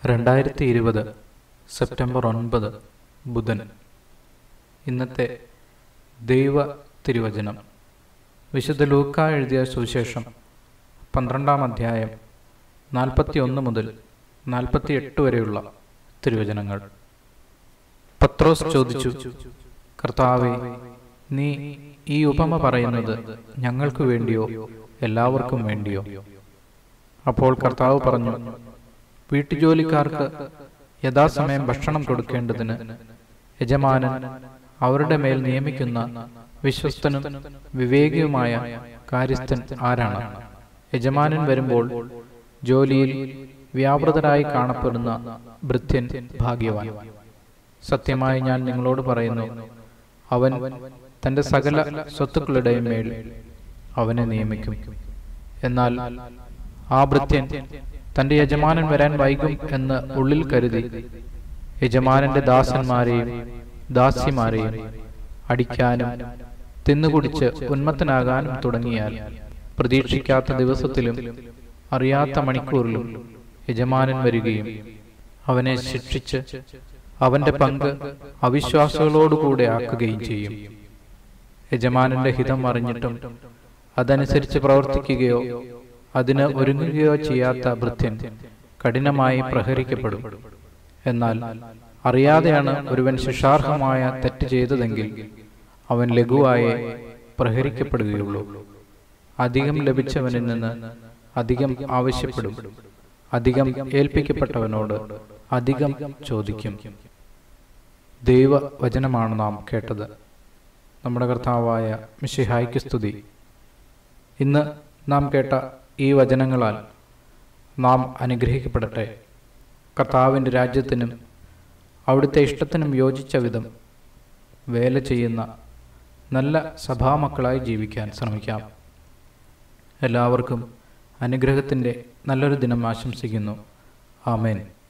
രണ്ടായിരത്തി ഇരുപത് സെപ്റ്റംബർ ഒൻപത് ബുധൻ ഇന്നത്തെ ദൈവ തിരുവചനം വിശുദ്ധ ലൂക്ക എഴുതിയ സുവിശേഷം പന്ത്രണ്ടാം അധ്യായം നാൽപ്പത്തി ഒന്ന് മുതൽ നാൽപ്പത്തി എട്ട് വരെയുള്ള തിരുവചനങ്ങൾ പത്രോസ് ചോദിച്ചു കർത്താവെ നീ ഈ ഉപമ പറയുന്നത് ഞങ്ങൾക്ക് വേണ്ടിയോ എല്ലാവർക്കും വേണ്ടിയോ അപ്പോൾ കർത്താവ് പറഞ്ഞു വീട്ടുജോലിക്കാർക്ക് യഥാസമയം ഭക്ഷണം കൊടുക്കേണ്ടതിന് യജമാനൻ അവരുടെ മേൽ നിയമിക്കുന്ന വിശ്വസ്തനും വിവേകിയുമായ കാര്യസ്ഥൻ ആരാണ് യജമാനൻ വരുമ്പോൾ ജോലിയിൽ വ്യാപൃതരായി കാണപ്പെടുന്ന ഭൃത്യൻ ഭാഗ്യവാൻ സത്യമായി ഞാൻ നിങ്ങളോട് പറയുന്നു അവൻ തന്റെ സകല സ്വത്തുക്കളുടെയും മേൽ അവനെ നിയമിക്കും എന്നാൽ ആ ഭൃത്യൻ തന്റെ യജമാനൻ വരാൻ വൈകും എന്ന് ഉള്ളിൽ കരുതി യജമാനന്റെ ദാസന്മാരെയും ദാസിമാരെയും അടിക്കാനും തിന്നുകുടിച്ച് ഉന്മത്തനാകാനും തുടങ്ങിയാൽ പ്രതീക്ഷിക്കാത്ത ദിവസത്തിലും അറിയാത്ത മണിക്കൂറിലും യജമാനൻ വരികയും അവനെ ശിക്ഷിച്ച് അവന്റെ പങ്ക് അവിശ്വാസികളോടുകൂടെ ആക്കുകയും ചെയ്യും യജമാനന്റെ ഹിതം അറിഞ്ഞിട്ടും അതനുസരിച്ച് പ്രവർത്തിക്കുകയോ അതിന് ഒരുങ്ങുകയോ ചെയ്യാത്ത ഭൃത്യൻ കഠിനമായി പ്രഹരിക്കപ്പെടും എന്നാൽ അറിയാതെയാണ് ഒരുവൻ ശിക്ഷാർഹമായ തെറ്റ് ചെയ്തതെങ്കിൽ അവൻ ലഘുവായി പ്രഹരിക്കപ്പെടുകയുള്ളൂ അധികം ലഭിച്ചവനിൽ നിന്ന് അധികം ആവശ്യപ്പെടും അധികം ഏൽപ്പിക്കപ്പെട്ടവനോട് അധികം ചോദിക്കും ദൈവ വചനമാണ് നാം കേട്ടത് നമ്മുടെ കർത്താവായ മിഷിഹായ്ക്ക് സ്തുതി ഇന്ന് നാം കേട്ട ഈ വചനങ്ങളാൽ നാം അനുഗ്രഹിക്കപ്പെടട്ടെ കർത്താവിൻ്റെ രാജ്യത്തിനും അവിടുത്തെ ഇഷ്ടത്തിനും യോജിച്ച വിധം വേല ചെയ്യുന്ന നല്ല സഭാമക്കളായി ജീവിക്കാൻ ശ്രമിക്കാം എല്ലാവർക്കും അനുഗ്രഹത്തിൻ്റെ നല്ലൊരു ദിനം ആശംസിക്കുന്നു ആമേൻ